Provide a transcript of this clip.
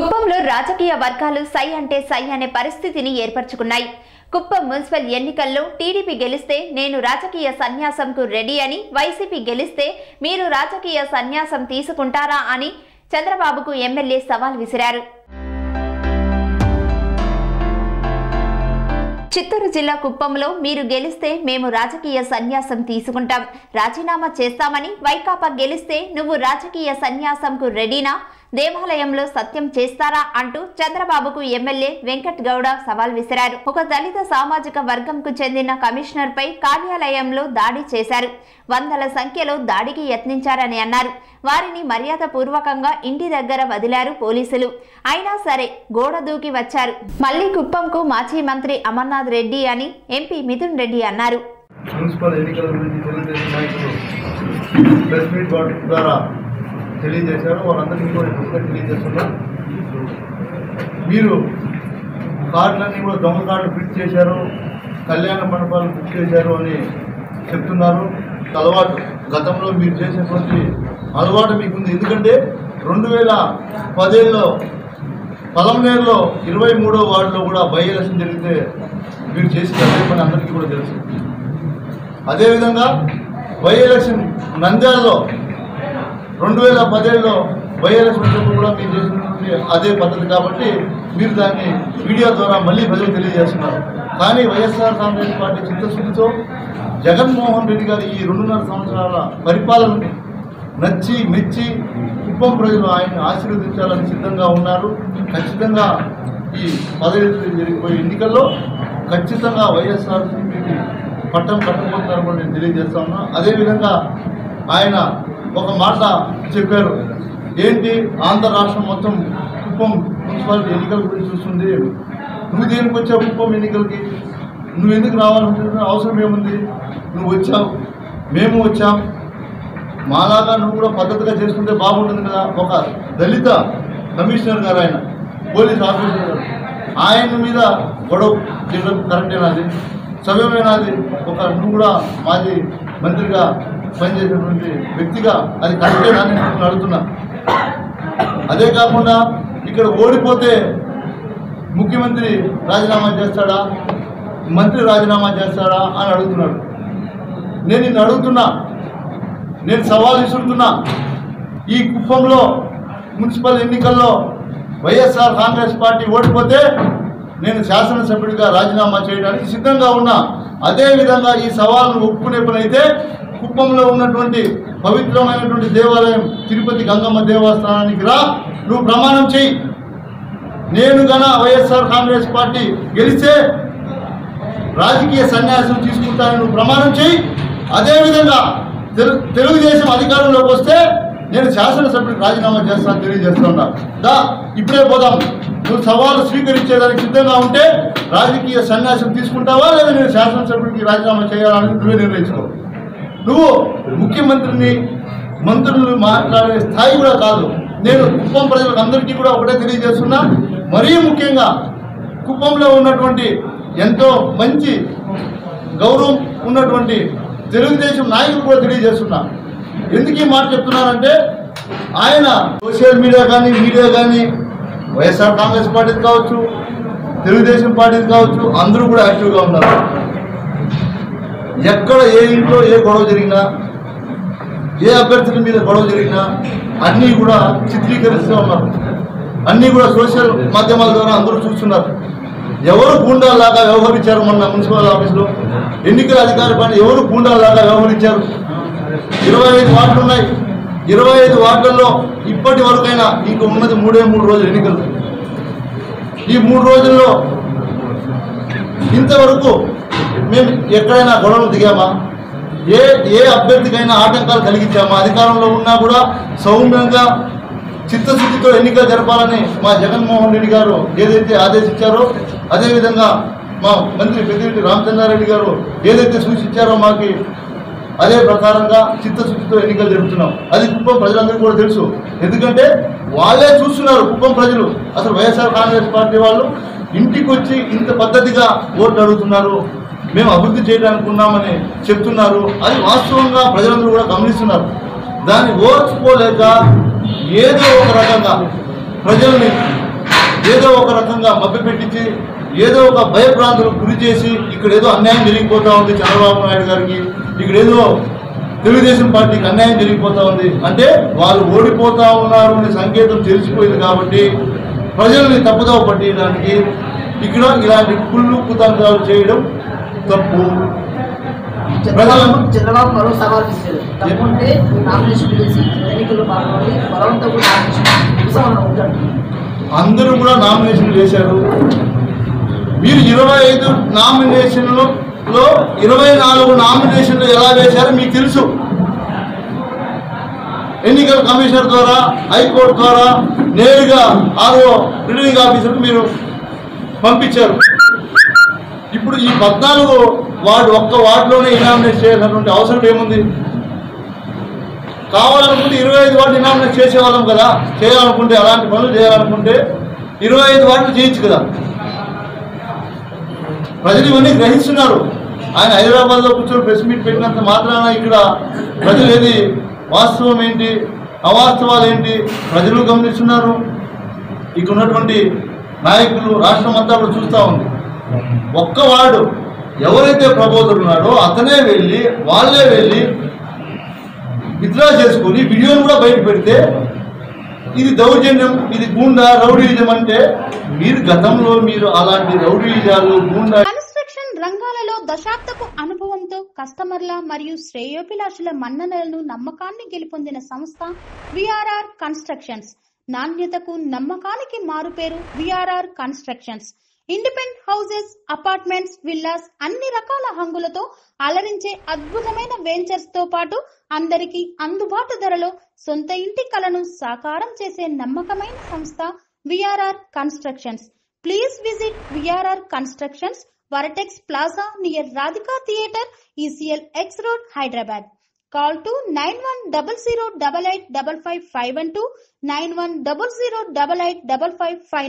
కుప్పంలో రాజకీయ వర్గాలు సై అంటే సై అనే పరిస్థితిని ఏర్పరచుకున్నాయి కుప్పం మున్సిపల్ ఎన్నికల్లో టీడీపీ గెలిస్తే నేను రాజకీయ సన్యాసంకు రెడీ అని వైసీపీ గెలిస్తే మీరు రాజకీయ సన్యాసం తీసుకుంటారా అని చంద్రబాబుకు ఎమ్మెల్యే సవాల్ విసిరారు చిత్తూరు జిల్లా కుప్పంలో మీరు గెలిస్తే మేము రాజకీయ సన్యాసం తీసుకుంటాం రాజీనామా చేస్తామని వైకాపా గెలిస్తే నువ్వు రాజకీయ సన్యాసంకు రెడీనా దేవాలయంలో సత్యం చేస్తారా అంటూ చంద్రబాబుకు ఎమ్మెల్యే వెంకట్ గౌడ సవాల్ విసిరారు ఒక దళిత సామాజిక వర్గంకు చెందిన కమిషనర్ పై కార్యాలయంలో దాడి చేశారు వందల సంఖ్యలో దాడికి యత్నించారని అన్నారు వారిని మర్యాద పూర్వకంగా ఇంటి దగ్గర వదిలారు పోలీసులు అయినా సరే గోడ దూకి వచ్చారు మళ్లీ కుప్పంకు మాజీ మంత్రి అమర్నాథ్ రెడ్డి అని ఎంపీ మిథున్ రెడ్డి అన్నారు మున్సిపల్ ఎన్నికల గురించి తెలుగుదేశం నాయకులు ప్రెస్ మీట్ వాటి ద్వారా తెలియజేశారు వాళ్ళందరికీ కూడా ఇప్పుడు తెలియజేస్తున్నారు మీరు కార్డులన్నీ కూడా దొంగ కార్డులు ఫిట్ చేశారు కళ్యాణ మండపాలు ఫిట్ చేశారు అని చెప్తున్నారు అలవాటు గతంలో మీరు చేసినటువంటి అలవాటు మీకుంది ఎందుకంటే రెండు వేల పదేళ్ళలో పలంనేరులో ఇరవై మూడో వార్డులో కూడా బై ఎలక్షన్ జరిగితే మీరు చేసిన అదే పని అందరికీ కూడా తెలుసు అదేవిధంగా బై ఎలక్షన్ నంద్యాలలో రెండు వేల పదేళ్ళలో బై ఎలక్షన్ వచ్చినప్పుడు కూడా మీరు చేసినటువంటి అదే పద్ధతి కాబట్టి మీరు దాన్ని మీడియా ద్వారా మళ్ళీ ప్రజలు తెలియజేస్తున్నారు కానీ వైఎస్ఆర్ కాంగ్రెస్ పార్టీ చిత్తశుద్ధితో జగన్మోహన్ రెడ్డి గారి ఈ రెండున్నర సంవత్సరాల పరిపాలన నచ్చి మెచ్చి కుప్పం ప్రజలు ఆయన్ని ఆశీర్వదించాలని సిద్ధంగా ఉన్నారు ఖచ్చితంగా ఈ పదవి జరిగిపోయే ఎన్నికల్లో ఖచ్చితంగా వైఎస్ఆర్ సిపికి పట్టం కట్టబోతున్నారని కూడా నేను తెలియజేస్తా ఉన్నా అదేవిధంగా ఆయన ఒక మాట చెప్పారు ఏంటి ఆంధ్ర రాష్ట్రం మొత్తం కుప్పం మున్సిపాలిటీ ఎన్నికల గురించి చూస్తుంది నువ్వు దేనికి వచ్చావు కుప్పం ఎన్నికలకి నువ్వు ఎందుకు రావాలనుకుంటున్నా అవసరం ఏముంది నువ్వు వచ్చావు మేము వచ్చాం మాలాగా నువ్వు కూడా పద్ధతిగా చేసుకుంటే బాగుంటుంది కదా ఒక దళిత కమిషనర్ గారు ఆయన పోలీస్ ఆఫీసర్ గారు ఆయన మీద గొడవ చేయడం కరెక్టేనా అది సవ్యమేనా అది ఒక నువ్వు కూడా మాజీ మంత్రిగా పనిచేసినటువంటి వ్యక్తిగా అది కరెక్టేనా అని నేను అడుగుతున్నా అదే కాకుండా ఇక్కడ ఓడిపోతే ముఖ్యమంత్రి రాజీనామా చేస్తాడా మంత్రి రాజీనామా చేస్తాడా అని అడుగుతున్నాడు నేను నిన్ను అడుగుతున్నా నేను సవాల్ విసురుతున్నా ఈ కుప్పంలో మున్సిపల్ ఎన్నికల్లో వైఎస్ఆర్ కాంగ్రెస్ పార్టీ ఓడిపోతే నేను శాసనసభ్యుడిగా రాజీనామా చేయడానికి సిద్ధంగా ఉన్నా అదేవిధంగా ఈ సవాల్ను ఒప్పుకునే పని అయితే కుప్పంలో ఉన్నటువంటి పవిత్రమైనటువంటి దేవాలయం తిరుపతి గంగమ్మ దేవస్థానానికి రా నువ్వు ప్రమాణం చేయి నేను గన వైఎస్ఆర్ కాంగ్రెస్ పార్టీ గెలిస్తే రాజకీయ సన్యాసం తీసుకుంటానని నువ్వు ప్రమాణం చేయి అదేవిధంగా తెలు తెలుగుదేశం అధికారంలోకి వస్తే నేను శాసనసభ్యుడికి రాజీనామా చేస్తాను తెలియజేస్తున్నా దా ఇప్పుడే పోదాం నువ్వు సవాలు స్వీకరించేదానికి సిద్ధంగా ఉంటే రాజకీయ సన్యాసం తీసుకుంటావా లేదా నేను శాసనసభ్యుడికి రాజీనామా చేయాలని నువ్వే నిర్ణయించుకో నువ్వు ముఖ్యమంత్రిని మంత్రులు మాట్లాడే స్థాయి కూడా కాదు నేను కుప్పం ప్రజలకు అందరికీ కూడా ఒకటే తెలియజేస్తున్నా మరీ ముఖ్యంగా కుప్పంలో ఉన్నటువంటి ఎంతో మంచి గౌరవం ఉన్నటువంటి తెలుగుదేశం నాయకులు కూడా తెలియజేస్తున్నా ఎందుకు ఈ మాట చెప్తున్నానంటే ఆయన సోషల్ మీడియా కానీ మీడియా కానీ వైఎస్ఆర్ కాంగ్రెస్ పార్టీది కావచ్చు తెలుగుదేశం పార్టీది కావచ్చు అందరూ కూడా యాక్టివ్గా ఉన్నారు ఎక్కడ ఏ ఇంట్లో ఏ గొడవ జరిగినా ఏ అభ్యర్థుల మీద గొడవ జరిగినా అన్నీ కూడా చిత్రీకరిస్తూ ఉన్నారు అన్నీ కూడా సోషల్ మాధ్యమాల ద్వారా అందరూ చూస్తున్నారు ఎవరు గూండాలాగా వ్యవహరించారు మొన్న మున్సిపల్ ఆఫీసులో ఎన్నికల అధికారి పైన ఎవరు గూండాలాగా వ్యవహరించారు ఇరవై ఐదు వార్డులు ఉన్నాయి ఇరవై ఐదు వార్డుల్లో ఇప్పటి వరకైనా ఇంక ఉన్నది మూడే మూడు రోజులు ఎన్నికలు ఈ మూడు రోజుల్లో ఇంతవరకు మేము ఎక్కడైనా గొడవలు దిగామా ఏ ఏ అభ్యర్థికైనా ఆటంకాలు కలిగించామా అధికారంలో ఉన్నా కూడా సౌమ్యంగా చిత్తశుద్ధితో ఎన్నికలు జరపాలని మా జగన్మోహన్ రెడ్డి గారు ఏదైతే ఆదేశించారో అదేవిధంగా మా మంత్రి పెద్దిరెడ్డి రామచంద్రారెడ్డి గారు ఏదైతే సూచించారో మాకి అదే ప్రకారంగా చిత్తశుద్ధితో ఎన్నికలు జరుపుతున్నాం అది కుప్పం ప్రజలందరికీ కూడా తెలుసు ఎందుకంటే వాళ్ళే చూస్తున్నారు కుప్పం ప్రజలు అసలు వైఎస్ఆర్ కాంగ్రెస్ పార్టీ వాళ్ళు ఇంటికి వచ్చి ఇంత పద్ధతిగా ఓట్లు అడుగుతున్నారు మేము అభివృద్ధి చేయడానికి ఉన్నామని చెప్తున్నారు అది వాస్తవంగా ప్రజలందరూ కూడా గమనిస్తున్నారు దాన్ని ఓర్చుకోలేక ఏదో ఒక రకంగా ప్రజల్ని ఏదో ఒక రకంగా మభ్య పెట్టించి ఏదో ఒక భయభ్రాంతులకు గురి చేసి ఇక్కడ ఏదో అన్యాయం జరిగిపోతా ఉంది చంద్రబాబు నాయుడు గారికి ఇక్కడ ఏదో తెలుగుదేశం పార్టీకి అన్యాయం జరిగిపోతా ఉంది అంటే వాళ్ళు ఓడిపోతా ఉన్నారు అనే సంకేతం తెలిసిపోయింది కాబట్టి ప్రజల్ని తప్పుదోవ పట్టించడానికి ఇక్కడ ఇలాంటి కుళ్ళు కుతంత్రాలు చేయడం తప్పు చంద్రబాబు చంద్రబాబు మరో సవాల్ ఇచ్చారు తప్పుంటే నామినేషన్ చేసి ఎన్నికల్లో పాల్గొని బలవంతంగా నామినేషన్ ఉపశమనం ఉంటాడు అందరూ కూడా నామినేషన్లు వేశారు మీరు ఇరవై ఐదు నామినేషన్లు లో ఇరవై నాలుగు నామినేషన్లు ఎలా వేశారో మీకు తెలుసు ఎన్నికల కమిషనర్ ద్వారా హైకోర్టు ద్వారా నేరుగా ఆరో రిటర్నింగ్ ఆఫీసర్కు మీరు పంపించారు ఇప్పుడు ఈ పద్నాలుగు వార్డు ఒక్క వార్డులోనే ఇనామినేట్ చేయాల్సినటువంటి అవసరం ఏముంది కావాలనుకుంటే ఇరవై ఐదు వార్డు ఇనామినేట్ చేసేవాళ్ళం కదా చేయాలనుకుంటే అలాంటి పనులు చేయాలనుకుంటే ఇరవై ఐదు వార్డులు చేయొచ్చు కదా ప్రజలు ఇవన్నీ గ్రహిస్తున్నారు ఆయన హైదరాబాద్లో కూర్చొని ప్రెస్ మీట్ పెట్టినంత మాత్రాన ఇక్కడ ప్రజలు ఏది వాస్తవం ఏంటి అవాస్తవాలు ఏంటి ప్రజలు గమనిస్తున్నారు ఇక్కడ ఉన్నటువంటి నాయకులు రాష్ట్రం అంతా కూడా చూస్తూ ఉంది ఒక్క వాడు ఎవరైతే ప్రబోధుడు ఉన్నాడో అతనే వెళ్ళి వాళ్ళే వెళ్ళి విత్డ్రా చేసుకుని వీడియోను కూడా బయట పెడితే ఇది దౌర్జన్యం ఇది గూండా రౌడీజం అంటే మీరు గతంలో మీరు అలాంటి రౌడీజాలు గూండా కన్స్ట్రక్షన్ రంగాలలో దశాబ్దపు అనుభవంతో కస్టమర్ల మరియు శ్రేయోభిలాషుల మన్ననలను నమ్మకాన్ని గెలుపొందిన సంస్థ విఆర్ఆర్ కన్స్ట్రక్షన్స్ నాణ్యతకు నమ్మకానికి మారుపేరు VRR constructions independent houses apartments villas అన్ని రకాల హంగులతో అలరించే అద్భుతమైన వెంచర్స్ తో పాటు అందరికీ అందుబాటు ధరలో సొంత ఇంటి కలను సాకారం చేసే నమ్మకమైన సంస్థ VRR constructions please visit VRR constructions Vertex plaza near Radhika theatre ECIL X road Hyderabad call to nine one double zero double eight double five five one two nine one double zero double eight double five five